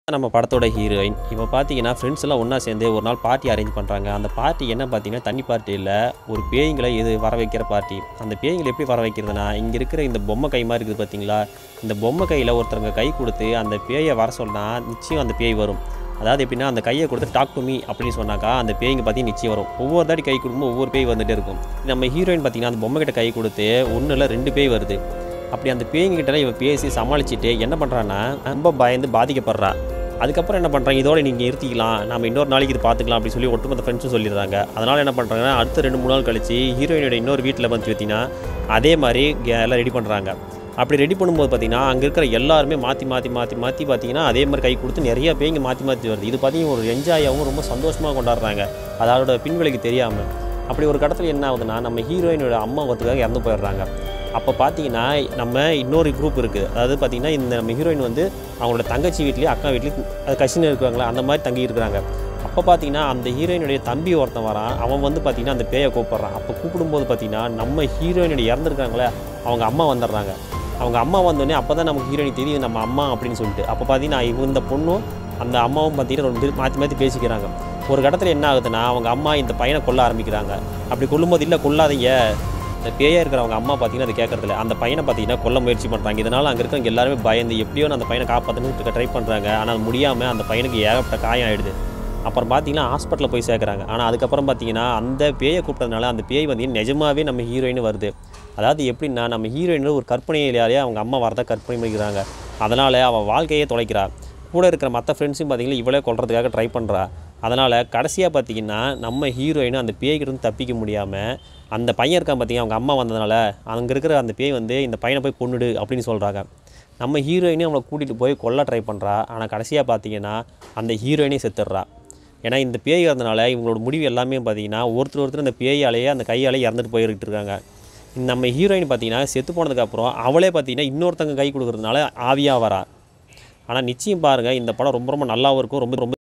நம்ம படத்தோட ஹீரோயின் இப்போ பார்த்தீங்கன்னா ஃப்ரெண்ட்ஸ் எல்லாம் ஒன்றா சேர்ந்து ஒரு நாள் பார்ட்டி அரேஞ்ச் பண்ணுறாங்க அந்த பார்ட்டி என்ன பார்த்தீங்கன்னா தண்ணி பார்ட்டி இல்லை ஒரு பேய்களை இது வர வைக்கிற பார்ட்டி அந்த பேய்களை எப்படி வர வைக்கிறதுனா இங்கே இருக்கிற இந்த பொம்மை கை மாதிரி இருக்குது பார்த்தீங்களா இந்த பொம்மை கையில் ஒருத்தவங்க கை கொடுத்து அந்த பேயை வர சொன்னால் நிச்சயம் அந்த பேய் வரும் அதாவது எப்படின்னா அந்த கையை கொடுத்து டாக் டு மீ அப்படின்னு சொன்னாக்கா அந்த பேய்ங்க பார்த்தீங்கன்னா நிச்சயம் வரும் ஒவ்வொரு தாட்டி கை கொடுக்கும்போது ஒவ்வொரு பேய் வந்துட்டே இருக்கும் நம்ம ஹீரோயின் பார்த்தீங்கன்னா அந்த பொம்மை கிட்ட கை கொடுத்து ஒன்றும் இல்லை ரெண்டு பேய் வருது அப்படி அந்த பேய்ங்க கிட்ட இவன் பேசி சமாளிச்சுட்டு என்ன பண்ணுறான்னா ரொம்ப பயந்து பாதிக்கப்படுறா அதுக்கப்புறம் என்ன பண்ணுறாங்க இதோட நீங்கள் நிறுத்திக்கலாம் நம்ம இன்னொரு நாளைக்கு இது பார்த்துக்கலாம் அப்படின்னு சொல்லி ஒட்டுமொத்த ஃப்ரெண்ட்ஸும் சொல்லிடுறாங்க அதனால் என்ன பண்ணுறாங்கன்னா அடுத்த ரெண்டு மூணு நாள் கழிச்சு ஹீரோயினோட இன்னொரு வீட்டில் வந்து பார்த்தீங்கன்னா அதே மாதிரி கே- எல்லாம் ரெடி பண்ணுறாங்க அப்படி ரெடி பண்ணும்போது பார்த்தீங்கன்னா அங்கே இருக்கிற எல்லாருமே மாற்றி மாற்றி மாற்றி மாற்றி பார்த்தீங்கன்னா அதே மாதிரி கை கொடுத்து நிறைய பேய்ங்க மாற்றி மாற்றி வருது இது பார்த்தீங்கன்னா ஒரு என்ஜாயாகவும் ரொம்ப சந்தோஷமாக கொண்டாடுறாங்க அதோட பின்விளைக்கு தெரியாமல் அப்படி ஒரு கடத்தில் என்ன ஆகுதுன்னா நம்ம ஹீரோயினோட அம்மா ஒருத்தருக்காக இறந்து போயிடுறாங்க அப்போ பார்த்தீங்கன்னா நம்ம இன்னொரு குரூப் இருக்குது அதாவது பார்த்தீங்கன்னா இந்த நம்ம ஹீரோயின் வந்து அவங்களோட தங்கச்சி வீட்லேயும் அக்கா வீட்லேயும் அது கசின் இருக்காங்களா அந்த மாதிரி தங்கி இருக்கிறாங்க அப்போ பார்த்தீங்கன்னா அந்த ஹீரோயினுடைய தம்பி ஒருத்தன் வரான் அவன் வந்து பார்த்தீங்கன்னா அந்த பேயை கூப்பிட்றான் அப்போ கூப்பிடும்போது பார்த்தீங்கன்னா நம்ம ஹீரோயினுடைய இறந்துருக்காங்களே அவங்க அம்மா வந்துடுறாங்க அவங்க அம்மா வந்தோடனே அப்போ தான் நமக்கு ஹீரோயின் தெரியும் நம்ம அம்மா அப்படின்னு சொல்லிட்டு அப்போ பார்த்தீங்கன்னா இவங்க இந்த பொண்ணும் அந்த அம்மாவும் பார்த்தீங்கன்னா ரெண்டு பேரும் மாற்றி மாற்றி பேசிக்கிறாங்க ஒரு இடத்துல என்ன ஆகுதுன்னா அவங்க அம்மா இந்த பையனை கொல்ல ஆரம்பிக்கிறாங்க அப்படி கொல்லும்போது இல்லை கொல்லாதீங்க இந்த பேயா இருக்கிறவங்க அம்மா பார்த்தீங்கன்னா அது கேட்கறதில்ல அந்த பையனை பார்த்தீங்கன்னா கொல்ல முயற்சி பண்ணுறாங்க இதனால் அங்கே இருக்கிறவங்க எல்லாருமே பயந்து எப்படியோ அந்த பையனை காப்பாற்றணுன்னு ட்ரை பண்ணுறாங்க ஆனால் முடியாமல் அந்த பையனுக்கு ஏகப்பட்ட காயம் ஆயிடுது அப்புறம் பார்த்தீங்கன்னா ஹாஸ்பிட்டலில் போய் சேர்க்குறாங்க ஆனால் அதுக்கப்புறம் பார்த்தீங்கன்னா அந்த பேயை கூப்பிட்டதுனால அந்த பேய் வந்து நிஜமாவே நம்ம ஹீரோயின் வருது அதாவது எப்படின்னா நம்ம ஹீரோயின் ஒரு கற்பனையிலேயே அவங்க அம்மா வரதை கற்பனை பண்ணிக்கிறாங்க அதனால் அவள் வாழ்க்கையே தொலைக்கிறா கூட இருக்கிற மற்ற ஃப்ரெண்ட்ஸும் பார்த்தீங்கன்னா இவளே கொல்றதுக்காக ட்ரை பண்ணுறா அதனால் கடைசியாக பார்த்தீங்கன்னா நம்ம ஹீரோயின் அந்த பேய்கிட்ட தப்பிக்க முடியாமல் அந்த பையன் இருக்கான் பார்த்தீங்க அவங்க அம்மா வந்ததுனால அங்கே இருக்கிற அந்த பேய் வந்து இந்த பையனை போய் கொன்னுடு அப்படின்னு சொல்கிறாங்க நம்ம ஹீரோயினே அவங்கள கூட்டிகிட்டு போய் கொல்ல ட்ரை பண்ணுறா ஆனால் கடைசியாக பார்த்தீங்கன்னா அந்த ஹீரோயினே செத்துடுறா ஏன்னா இந்த பேய் இறந்தனால இவங்களோட முடிவு எல்லாமே பார்த்தீங்கன்னா ஒருத்தர் ஒருத்தர் அந்த பேயாலேயே அந்த கையாலே இறந்துட்டு போயிட்டு இருக்காங்க நம்ம ஹீரோயின் பார்த்தீங்கன்னா செத்து போனதுக்கப்புறம் அவளே பார்த்தீங்கன்னா இன்னொருத்தங்க கை கொடுக்கறதுனால ஆவியாக வரா ஆனால் நிச்சயம் பாருங்கள் இந்த படம் ரொம்ப ரொம்ப நல்லாவும் இருக்கும் ரொம்ப ரொம்ப